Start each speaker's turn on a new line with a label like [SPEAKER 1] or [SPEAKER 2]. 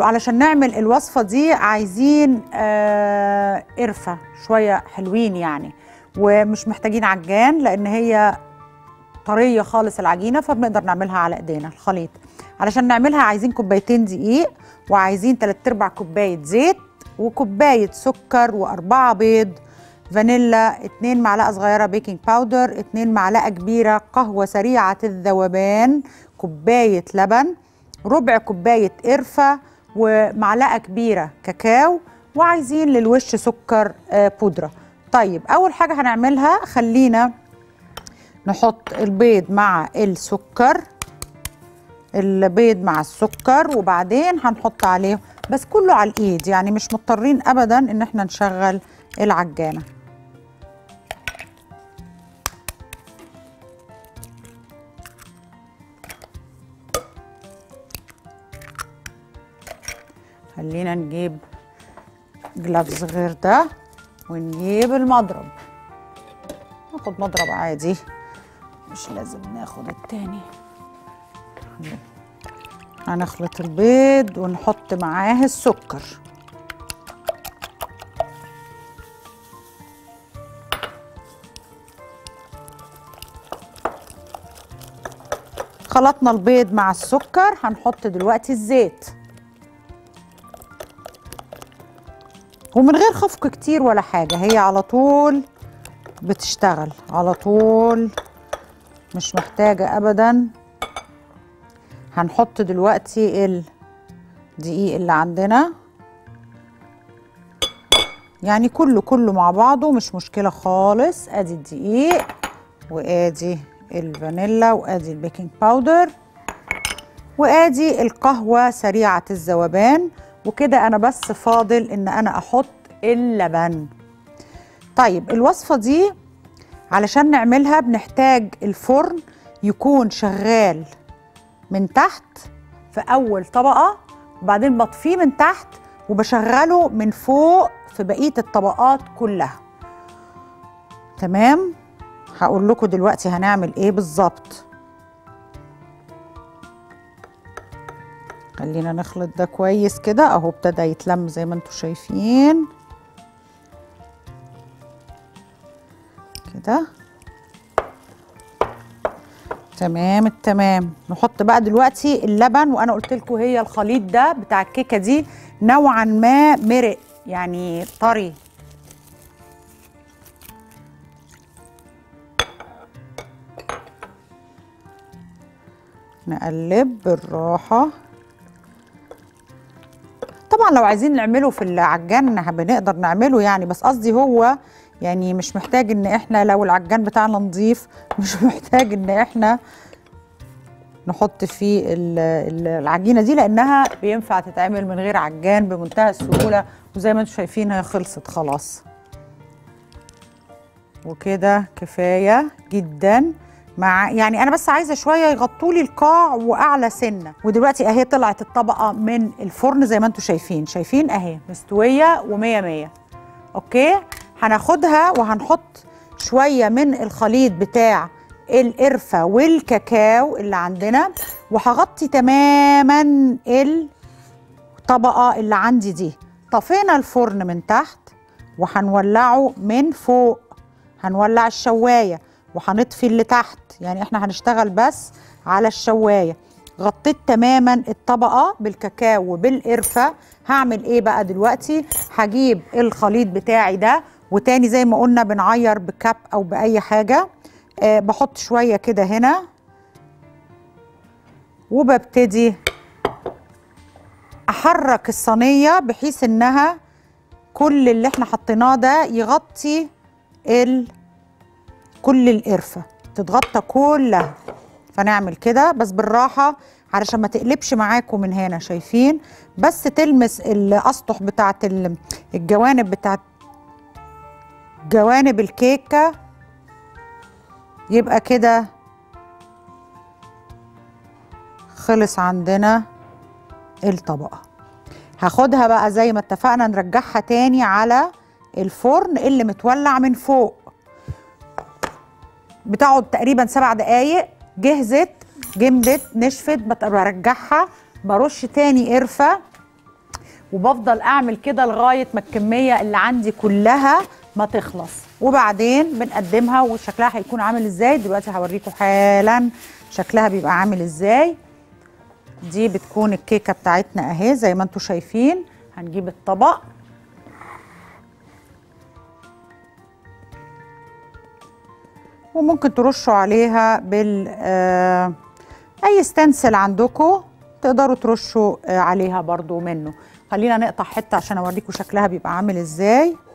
[SPEAKER 1] علشان نعمل الوصفه دي عايزين آه قرفه شويه حلوين يعني ومش محتاجين عجان لان هي طريه خالص العجينه فبنقدر نعملها على ايدينا الخليط علشان نعملها عايزين كوبايتين دقيق وعايزين 3 ارباع كوبايه زيت وكوبايه سكر واربعه بيض فانيلا 2 معلقه صغيره بيكنج باودر 2 معلقه كبيره قهوه سريعه الذوبان كوبايه لبن ربع كوبايه قرفه ومعلقه كبيره كاكاو وعايزين للوش سكر آه، بودره طيب اول حاجه هنعملها خلينا نحط البيض مع السكر البيض مع السكر وبعدين هنحط عليه بس كله على الايد يعني مش مضطرين ابدا ان احنا نشغل العجانه خلينا نجيب جلافز غير ده ونجيب المضرب ناخد مضرب عادي مش لازم ناخد التاني هنخلط البيض ونحط معاه السكر خلطنا البيض مع السكر هنحط دلوقتي الزيت ومن غير خفق كتير ولا حاجة هي على طول بتشتغل على طول مش محتاجة أبدا هنحط دلوقتي الدقيق اللي عندنا يعني كله كله مع بعضه مش مشكلة خالص ادي الدقيق وادي الفانيلا وادي البيكنج باودر وادي القهوة سريعة الذوبان وكده انا بس فاضل ان انا احط اللبن طيب الوصفة دي علشان نعملها بنحتاج الفرن يكون شغال من تحت في اول طبقة وبعدين بطفيه من تحت وبشغله من فوق في بقية الطبقات كلها تمام هقول لكم دلوقتي هنعمل ايه بالظبط خلينا نخلط ده كويس كده اهو ابتدى يتلم زي ما انتم شايفين كده تمام التمام نحط بقى دلوقتي اللبن وانا قلت لكم هي الخليط ده بتاع الكيكه دي نوعا ما مرق يعني طري نقلب بالراحه طبعا لو عايزين نعمله في العجان بنقدر نعمله يعني بس قصدي هو يعني مش محتاج ان احنا لو العجان بتاعنا نظيف مش محتاج ان احنا نحط فيه ال- ال- العجينه دي لانها بينفع تتعمل من غير عجان بمنتهى السهوله وزي ما انتم شايفين هي خلصت خلاص وكده كفايه جدا مع يعني انا بس عايزه شويه يغطوا لي القاع واعلى سنه ودلوقتي اهي طلعت الطبقه من الفرن زي ما انتم شايفين شايفين اهي مستويه و100 100 اوكي هناخدها وهنحط شويه من الخليط بتاع القرفه والكاكاو اللي عندنا وهغطي تماما الطبقه اللي عندي دي طفينا الفرن من تحت وهنولعه من فوق هنولع الشوايه وهنطفي اللي تحت يعني احنا هنشتغل بس على الشوايه غطيت تماما الطبقه بالكاكاو وبالقرفه هعمل ايه بقى دلوقتي هجيب الخليط بتاعي ده وتاني زي ما قلنا بنعير بكاب او باي حاجه أه بحط شويه كده هنا وببتدي احرك الصينيه بحيث انها كل اللي احنا حطيناه ده يغطي ال كل القرفه تتغطى كلها فنعمل كده بس بالراحه علشان ما تقلبش معاكم من هنا شايفين بس تلمس الاسطح بتاعت ال- الجوانب بتاعت جوانب الكيكه يبقى كده خلص عندنا الطبقه هاخدها بقى زي ما اتفقنا نرجعها تاني على الفرن اللي متولع من فوق بتقعد تقريبا سبع دقايق جهزت جمدت نشفت بت- برجعها برش تاني قرفه وبفضل اعمل كده لغايه ما الكميه اللي عندي كلها ما تخلص وبعدين بنقدمها وشكلها هيكون عامل ازاي دلوقتي هوريكم حالا شكلها بيبقى عامل ازاي دي بتكون الكيكه بتاعتنا اهي زي ما انتم شايفين هنجيب الطبق وممكن ترشوا عليها بال آه اي ستنسل عندكم تقدروا ترشوا آه عليها برضو منه خلينا نقطع حته عشان اوريكم شكلها بيبقى عامل ازاي